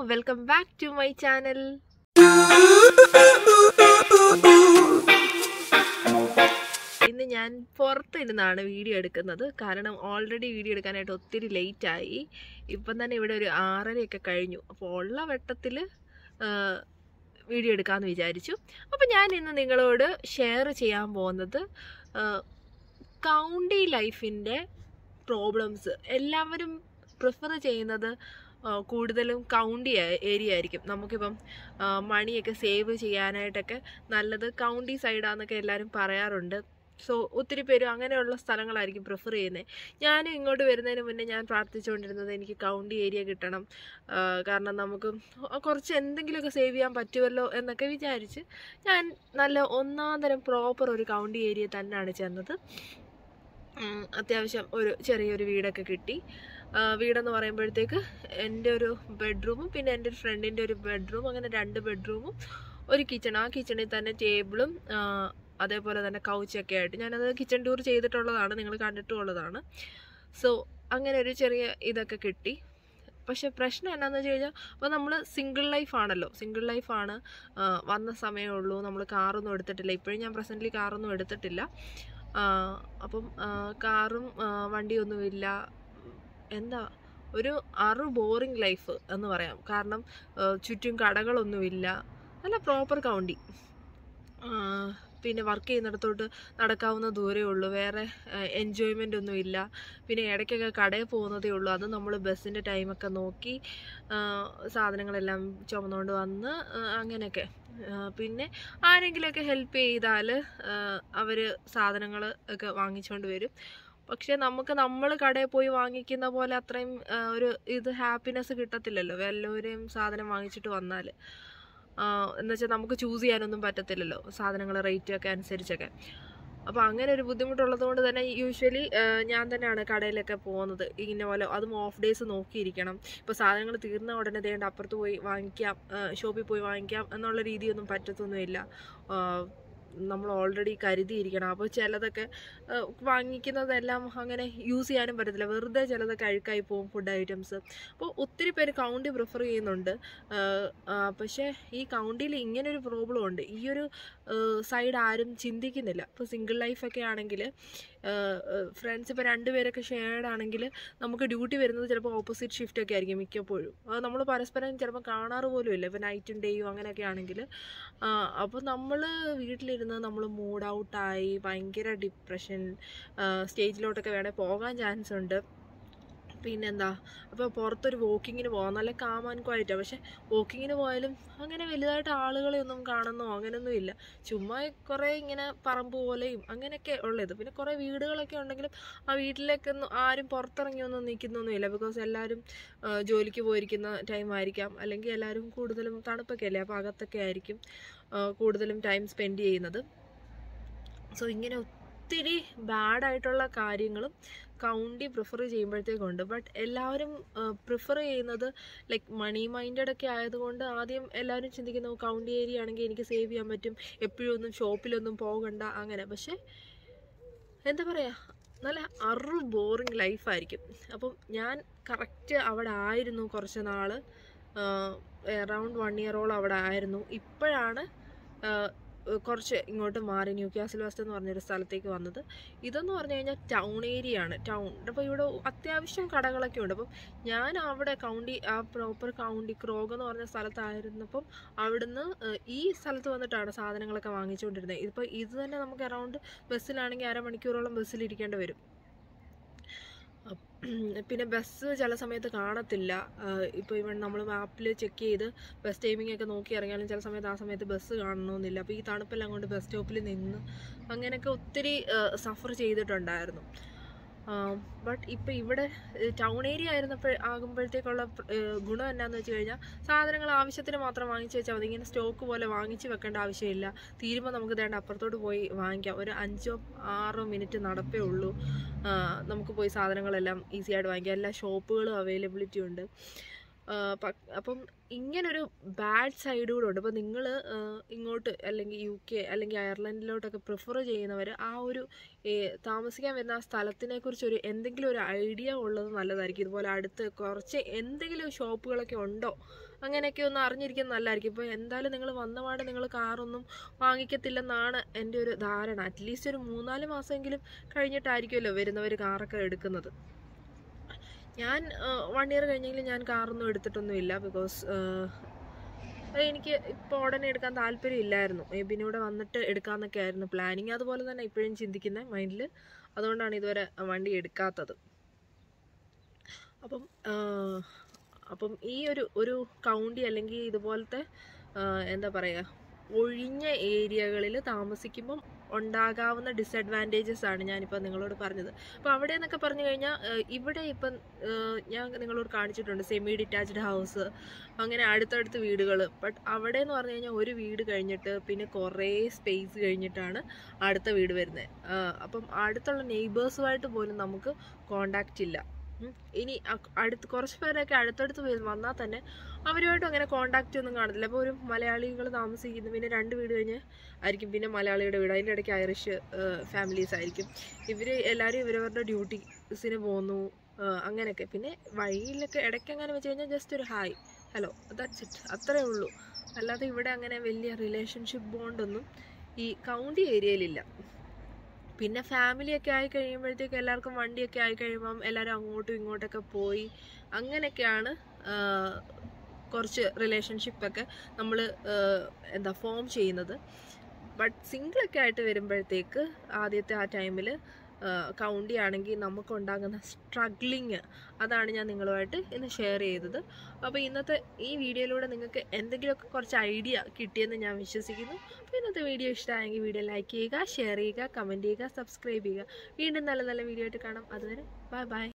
Welcome back to my channel ഇന്ന് ഞാൻ പുറത്തിരുന്നാണ് video എടുക്കുന്നത് കാരണം ഓൾറെഡി വീഡിയോ എടുക്കാനായിട്ട് ഒത്തിരി ലേറ്റ് ആയി ഇപ്പം തന്നെ ഇവിടെ ഒരു ആറരയൊക്കെ കഴിഞ്ഞു അപ്പോൾ ഉള്ള വെട്ടത്തിൽ വീഡിയോ എടുക്കാമെന്ന് വിചാരിച്ചു അപ്പോൾ ഞാൻ ഇന്ന് നിങ്ങളോട് ഷെയർ ചെയ്യാൻ പോകുന്നത് കൗണ്ടി ലൈഫിൻ്റെ പ്രോബ്ലംസ് എല്ലാവരും പ്രിഫർ ചെയ്യുന്നത് ആ, കൂടുതലും കൗണ്ടി ഏരിയ ആയിരിക്കും നമുക്കിപ്പം ആ, മണിയൊക്കെ സേവ് ചെയ്യാനായിട്ടൊക്കെ നല്ലത് കൗണ്ടി സൈഡാന്നൊക്കെ എല്ലാവരും പറയാറുണ്ട് സോ ഒത്തിരി പേര് അങ്ങനെയുള്ള സ്ഥലങ്ങളായിരിക്കും പ്രിഫർ ചെയ്യുന്നത് ഞാനും ഇങ്ങോട്ട് വരുന്നതിന് മുന്നേ ഞാൻ പ്രാർത്ഥിച്ചുകൊണ്ടിരുന്നത് എനിക്ക് കൗണ്ടി ഏരിയ കിട്ടണം ആ, കാരണം നമുക്ക് കുറച്ച് എന്തെങ്കിലുമൊക്കെ സേവ് ചെയ്യാൻ പറ്റുമല്ലോ എന്നൊക്കെ വിചാരിച്ച് ഞാൻ നല്ല ഒന്നാം തരം പ്രോപ്പർ ഒരു കൗണ്ടി ഏരിയ തന്നെയാണ് ചെന്നത് ഉം, അത്യാവശ്യം ഒരു ചെറിയൊരു വീടൊക്കെ കിട്ടി ആ, വീടെന്ന് പറയുമ്പോഴത്തേക്ക് എൻ്റെ ഒരു ബെഡ്റൂമും പിന്നെ എൻ്റെ ഒരു ഫ്രണ്ടിൻ്റെ ഒരു ബെഡ്റൂം അങ്ങനെ രണ്ട് ബെഡ്റൂമും ഒരു കിച്ചൺ ആ കിച്ചണിൽ തന്നെ ടേബിളും ആ, അതേപോലെ തന്നെ കൗച്ചൊക്കെ ആയിട്ട് ഞാനത് കിച്ചൺ ടൂർ ചെയ്തിട്ടുള്ളതാണ് നിങ്ങൾ കണ്ടിട്ടുള്ളതാണ് സോ അങ്ങനെ ഒരു ചെറിയ ഇതൊക്കെ കിട്ടി പക്ഷെ പ്രശ്നം എന്നാന്ന് വെച്ച് കഴിഞ്ഞാൽ അപ്പോൾ നമ്മൾ സിംഗിൾ ലൈഫ് ആണല്ലോ സിംഗിൾ ലൈഫാണ് വന്ന സമയമേ ഉള്ളൂ നമ്മൾ കാറൊന്നും എടുത്തിട്ടില്ല ഇപ്പോഴും ഞാൻ പ്രസൻ്റ്ലി കാറൊന്നും എടുത്തിട്ടില്ല ആ, അപ്പം ആ, കാറും ആ, വണ്ടിയൊന്നുമില്ല എന്താ ഒരു അറു ബോറിങ് ലൈഫ് എന്ന് പറയാം കാരണം ആ, ചുറ്റും കടകളൊന്നുമില്ല നല്ല പ്രോപ്പർ കൗണ്ടി ആ, പിന്നെ വർക്ക് ചെയ്യുന്നിടത്തോട്ട് നടക്കാവുന്ന ദൂരമേ ഉള്ളൂ വേറെ എൻജോയ്മെൻ്റ് ഒന്നും ഇല്ല പിന്നെ ഇടയ്ക്കൊക്കെ കടയിൽ പോകുന്നതേ ഉള്ളൂ അത് നമ്മൾ ബസ്സിൻ്റെ ടൈമൊക്കെ നോക്കി ആ, സാധനങ്ങളെല്ലാം ചുമന്നുകൊണ്ട് വന്ന് ആ, അങ്ങനെയൊക്കെ ആ, പിന്നെ ആരെങ്കിലുമൊക്കെ ഹെൽപ്പ് ചെയ്താൽ അവർ സാധനങ്ങൾ ഒക്കെ വാങ്ങിച്ചുകൊണ്ട് വരും പക്ഷെ നമുക്ക് നമ്മൾ കടയിൽ പോയി വാങ്ങിക്കുന്ന പോലെ അത്രയും ആ, ഒരു ഇത് ഹാപ്പിനെസ് കിട്ടത്തില്ലല്ലോ വല്ലവരെയും സാധനം വാങ്ങിച്ചിട്ട് വന്നാൽ എന്നുവെച്ചാൽ നമുക്ക് ചൂസ് ചെയ്യാനൊന്നും പറ്റത്തില്ലല്ലോ സാധനങ്ങൾ റേറ്റ് ഒക്കെ അനുസരിച്ചൊക്കെ അപ്പോൾ അങ്ങനെ ഒരു ബുദ്ധിമുട്ടുള്ളത് കൊണ്ട് തന്നെ യൂഷ്വലി ഞാൻ തന്നെയാണ് കടയിലൊക്കെ പോകുന്നത് ഇങ്ങനെ പോലെ അതും ഓഫ് ഡേയ്സ് നോക്കിയിരിക്കണം ഇപ്പോൾ സാധനങ്ങൾ തീർന്ന ഉടനെ ദേണ്ട അപ്പുറത്ത് പോയി വാങ്ങിക്കാം ഷോപ്പിൽ പോയി വാങ്ങിക്കാം എന്നുള്ള രീതിയൊന്നും പറ്റത്തൊന്നുമില്ല ആ, നമ്മൾ ഓൾറെഡി കരുതിയിരിക്കണം അപ്പോൾ ചിലതൊക്കെ ആ, വാങ്ങിക്കുന്നതെല്ലാം അങ്ങനെ യൂസ് ചെയ്യാനും പറ്റത്തില്ല വെറുതെ ചിലതൊക്കെ അഴുക്കായി പോകും ഫുഡ് ഐറ്റംസ് അപ്പോൾ ഒത്തിരി പേര് കൗണ്ടി പ്രിഫർ ചെയ്യുന്നുണ്ട് ആ, ആ, പക്ഷേ ഈ കൗണ്ടിയിൽ ഇങ്ങനെ ഒരു പ്രോബ്ലം ഉണ്ട് ഈ ഒരു സൈഡ് ആരും ചിന്തിക്കുന്നില്ല ഇപ്പോൾ സിംഗിൾ ലൈഫൊക്കെ ആണെങ്കിൽ ഫ്രണ്ട്സ് ഇപ്പോൾ രണ്ടുപേരൊക്കെ ഷെയർഡ് ആണെങ്കിൽ നമുക്ക് ഡ്യൂട്ടി വരുന്നത് ചിലപ്പോൾ ഓപ്പോസിറ്റ് ഷിഫ്റ്റ് ഒക്കെ ആയിരിക്കും മിക്കപ്പോഴും അത് നമ്മൾ പരസ്പരം ചിലപ്പോൾ കാണാറ് പോലും ഇല്ല ഇപ്പോൾ നൈറ്റും ഡേയും അങ്ങനെയൊക്കെ ആണെങ്കിൽ അപ്പോൾ നമ്മൾ വീട്ടിലിരുന്ന് നമ്മൾ മൂഡ് ഔട്ടായി ഭയങ്കര ഡിപ്രഷൻ സ്റ്റേജിലോട്ടൊക്കെ വേണേൽ പോകാൻ ചാൻസ് ഉണ്ട് പിന്നെന്താ അപ്പോൾ പുറത്തൊരു വോക്കിങ്ങിന് പോകാം നല്ല കാം ആൻഡ് ക്വയറ്റാണ് പക്ഷെ വോക്കിങ്ങിന് പോയാലും അങ്ങനെ വലുതായിട്ട് ആളുകളെ ഒന്നും കാണുന്നോ അങ്ങനെയൊന്നും ഇല്ല ചുമ്മാ കുറേ ഇങ്ങനെ പറമ്പ് പോലെയും അങ്ങനെയൊക്കെ ഉള്ളത് പിന്നെ കുറേ വീടുകളൊക്കെ ഉണ്ടെങ്കിലും ആ വീട്ടിലേക്കൊന്നും ആരും പുറത്തിറങ്ങിയൊന്നും നിൽക്കുന്നൊന്നുമില്ല ബിക്കോസ് എല്ലാവരും ആ, ജോലിക്ക് പോയിരിക്കുന്ന ടൈം ആയിരിക്കാം അല്ലെങ്കിൽ എല്ലാവരും കൂടുതലും തണുപ്പൊക്കെ അല്ലേ അപ്പോൾ അകത്തൊക്കെ ആയിരിക്കും ആ, കൂടുതലും ടൈം സ്പെൻഡ് ചെയ്യുന്നത് സോ ഇങ്ങനെ ഒത്തിരി ബാഡായിട്ടുള്ള കാര്യങ്ങളും കൗണ്ടി പ്രിഫർ ചെയ്യുമ്പോഴത്തേക്കുണ്ട് ബട്ട് എല്ലാവരും പ്രിഫർ ചെയ്യുന്നത് ലൈക്ക് മണി മൈൻഡഡ് ഒക്കെ ആയതുകൊണ്ട് ആദ്യം എല്ലാവരും ചിന്തിക്കുന്നു കൗണ്ടി ഏരിയ ആണെങ്കിൽ എനിക്ക് സേവ് ചെയ്യാൻ പറ്റും എപ്പോഴും ഒന്നും ഷോപ്പിലൊന്നും പോകണ്ട അങ്ങനെ പക്ഷേ എന്താ പറയുക നല്ല അറു ബോറിങ് ലൈഫായിരിക്കും അപ്പം ഞാൻ കറക്റ്റ് അവിടെ ആയിരുന്നു കുറച്ച് നാൾ അറൗണ്ട് വൺ ഇയറോളം അവിടെ ആയിരുന്നു ഇപ്പോഴാണ് ആഹ്, കുറച്ച് ഇങ്ങോട്ട് മാറി ന്യൂ കാസിൽ വെസ്റ്റ് എന്ന് പറഞ്ഞൊരു സ്ഥലത്തേക്ക് വന്നത് ഇതെന്ന് പറഞ്ഞു കഴിഞ്ഞാൽ ടൗൺ ഏരിയ ആണ് ടൗൺ അപ്പോൾ ഇവിടെ അത്യാവശ്യം കടകളൊക്കെ ഉണ്ട് അപ്പം ഞാൻ അവിടെ കൗണ്ടി ആ പ്രോപ്പർ കൗണ്ടി ക്രോഗ് എന്ന് പറഞ്ഞ സ്ഥലത്തായിരുന്നപ്പം അവിടുന്ന് ഏഹ്, ഈ സ്ഥലത്ത് വന്നിട്ടാണ് സാധനങ്ങളൊക്കെ വാങ്ങിച്ചുകൊണ്ടിരുന്നത് ഇതിപ്പോൾ ഇത് തന്നെ നമുക്ക് അറൗണ്ട് ബസ്സിലാണെങ്കിൽ അരമണിക്കൂറോളം ബസ്സിലിരിക്കേണ്ടി വരും അപ്പ് പിന്നെ ബസ് ചില സമയത്ത് കാണത്തില്ല ഇപ്പോൾ ഇവൺ നമ്മൾ മാപ്പിൽ ചെക്ക് ചെയ്ത് ബസ് ടൈമിംഗ് ഒക്കെ നോക്കി ഇറങ്ങിയാലും ചില സമയത്ത് ആ സമയത്ത് ബസ് കാണണമെന്നില്ല അപ്പോൾ ഈ തണുപ്പെല്ലാം കൊണ്ട് ബസ് സ്റ്റോപ്പിൽ നിന്ന് അങ്ങനെയൊക്കെ ഒത്തിരി സഫർ ചെയ്തിട്ടുണ്ടായിരുന്നു ബട്ട് ഇപ്പോൾ ഇവിടെ ടൗൺ ഏരിയ ആയിരുന്നപ്പോൾ ആകുമ്പോഴത്തേക്കുള്ള പ്ര- ഏഹ് ഗുണം എന്നാന്ന് വെച്ച് കഴിഞ്ഞാൽ സാധനങ്ങൾ ആവശ്യത്തിന് മാത്രം വാങ്ങിച്ച് വെച്ചാൽ മതി ഇങ്ങനെ സ്റ്റോക്ക് പോലെ വാങ്ങിച്ച് വെക്കേണ്ട ആവശ്യമില്ല തീരുമ്പോൾ നമുക്ക് വേണ്ട അപ്പുറത്തോട്ട് പോയി വാങ്ങിക്കാം ഒരു അഞ്ചോ ആറോ മിനിറ്റ് നടപ്പേ ഉള്ളൂ ആ, നമുക്ക് പോയി സാധനങ്ങളെല്ലാം ഈസി ആയിട്ട് വാങ്ങിക്കാം എല്ലാ ഷോപ്പുകളും അവൈലബിലിറ്റി ഉണ്ട് ആ, പ- അപ്പം ഇങ്ങനൊരു ബാഡ് സൈഡ് കൂടെ ഉണ്ട് അപ്പോൾ നിങ്ങൾ ഇങ്ങോട്ട് അല്ലെങ്കിൽ യു കെ അല്ലെങ്കിൽ അയർലൻഡിലോട്ടൊക്കെ പ്രിഫർ ചെയ്യുന്നവർ ആ ഒരു ഏ, താമസിക്കാൻ വരുന്ന ആ സ്ഥലത്തിനെ കുറിച്ച് ഒരു എന്തെങ്കിലും ഒരു ഐഡിയ ഉള്ളത് നല്ലതായിരിക്കും ഇതുപോലെ അടുത്ത് കുറച്ച് എന്തെങ്കിലും ഷോപ്പുകളൊക്കെ ഉണ്ടോ അങ്ങനെയൊക്കെ ഒന്ന് അറിഞ്ഞിരിക്കുന്നത് നല്ലതായിരിക്കും ഇപ്പോൾ എന്തായാലും നിങ്ങൾ വന്നപാട് നിങ്ങൾ കാറൊന്നും വാങ്ങിക്കത്തില്ലെന്നാണ് എൻ്റെ ഒരു ധാരണ അറ്റ്ലീസ്റ്റ് ഒരു മൂന്നാല് മാസമെങ്കിലും കഴിഞ്ഞിട്ടായിരിക്കുമല്ലോ വരുന്നവർ കാറൊക്കെ എടുക്കുന്നത് ഞാൻ വൺ ഇയർ കഴിഞ്ഞെങ്കിലും ഞാൻ കാറൊന്നും എടുത്തിട്ടൊന്നുമില്ല ബിക്കോസ് എനിക്ക് ഇപ്പോൾ ഉടനെ എടുക്കാൻ താല്പര്യം ഇല്ലായിരുന്നു പിന്നെ ഇവിടെ വന്നിട്ട് എടുക്കാമെന്നൊക്കെ ആയിരുന്നു പ്ലാനിങ് അതുപോലെ തന്നെ ഇപ്പോഴും ചിന്തിക്കുന്ന മൈൻഡിൽ അതുകൊണ്ടാണ് ഇതുവരെ വണ്ടി എടുക്കാത്തത് അപ്പം ആ, അപ്പം ഈ ഒരു ഒരു കൗണ്ടി അല്ലെങ്കിൽ ഇതുപോലത്തെ ആ, എന്താ പറയുക ഒഴിഞ്ഞ ഏരിയകളിൽ താമസിക്കുമ്പം ഉണ്ടാകാവുന്ന ഡിസഡ്വാൻറ്റേജസ് ആണ് ഞാനിപ്പോൾ നിങ്ങളോട് പറഞ്ഞത് അപ്പോൾ അവിടെ എന്നൊക്കെ പറഞ്ഞു കഴിഞ്ഞാൽ ഇവിടെ ഇപ്പം ആ, ഞാൻ നിങ്ങളോട് കാണിച്ചിട്ടുണ്ട് സെമി ഡിറ്റാച്ച്ഡ് ഹൗസ് അങ്ങനെ അടുത്തടുത്ത് വീടുകൾ ബട്ട് അവിടെ എന്ന് പറഞ്ഞു കഴിഞ്ഞാൽ ഒരു വീട് കഴിഞ്ഞിട്ട് പിന്നെ കുറേ സ്പേസ് കഴിഞ്ഞിട്ടാണ് അടുത്ത വീട് വരുന്നത് അപ്പം അടുത്തുള്ള നെയ്ബേഴ്സുമായിട്ട് പോലും നമുക്ക് കോണ്ടാക്റ്റ് ഇല്ല ഉം. ഇനി അ- അടുത്ത് കുറച്ച് പേരൊക്കെ അടുത്തടുത്ത് വരും വന്നാൽ തന്നെ അവരുമായിട്ടും അങ്ങനെ കോണ്ടാക്റ്റ് ഒന്നും കാണത്തില്ല അപ്പോൾ ഒരു മലയാളികൾ താമസിക്കുന്നു പിന്നെ രണ്ട് വീട് കഴിഞ്ഞ് ആയിരിക്കും പിന്നെ മലയാളിയുടെ വീട് അതിൻ്റെ ഇടയ്ക്ക് ഐറിഷ് ഫാമിലീസ് ആയിരിക്കും ഇവർ എല്ലാവരും ഇവരവരുടെ ഡ്യൂട്ടീസിന് പോകുന്നു ആ, അങ്ങനെയൊക്കെ പിന്നെ വഴിയിലൊക്കെ ഇടയ്ക്ക് അങ്ങനെ വെച്ച് കഴിഞ്ഞാൽ ജസ്റ്റ് ഒരു ഹായ് ഹലോ ദാറ്റ്സ് ഇറ്റ് അത്രേ ഉള്ളൂ അല്ലാതെ ഇവിടെ അങ്ങനെ വലിയ റിലേഷൻഷിപ്പ് ബോണ്ടൊന്നും ഈ കൗണ്ടി ഏരിയയിലില്ല പിന്നെ ഫാമിലിയൊക്കെ ആയി കഴിയുമ്പോഴത്തേക്ക് എല്ലാവർക്കും വണ്ടിയൊക്കെ ആയി കഴിയുമ്പം എല്ലാവരും അങ്ങോട്ടും ഇങ്ങോട്ടൊക്കെ പോയി അങ്ങനെയൊക്കെയാണ് ആ, കുറച്ച് റിലേഷൻഷിപ്പൊക്കെ നമ്മൾ എന്താ ഫോം ചെയ്യുന്നത് ബട്ട് സിംഗിളൊക്കെ ആയിട്ട് വരുമ്പോഴത്തേക്ക് ആദ്യത്തെ ആ ടൈമിൽ കൗണ്ടി ആണെങ്കിൽ നമുക്കുണ്ടാകുന്ന സ്ട്രഗ്ലിങ് അതാണ് ഞാൻ നിങ്ങളുമായിട്ട് ഇന്ന് ഷെയർ ചെയ്തത് അപ്പോൾ ഇന്നത്തെ ഈ വീഡിയോയിലൂടെ നിങ്ങൾക്ക് എന്തെങ്കിലുമൊക്കെ കുറച്ച് ഐഡിയ കിട്ടിയെന്ന് ഞാൻ വിശ്വസിക്കുന്നു അപ്പോൾ ഇന്നത്തെ വീഡിയോ ഇഷ്ടമായെങ്കിൽ വീഡിയോ ലൈക്ക് ചെയ്യുക ഷെയർ ചെയ്യുക കമൻറ്റ് ചെയ്യുക സബ്സ്ക്രൈബ് ചെയ്യുക വീണ്ടും നല്ല നല്ല വീഡിയോ ആയിട്ട് കാണാം അതുവരെ ബൈ ബൈ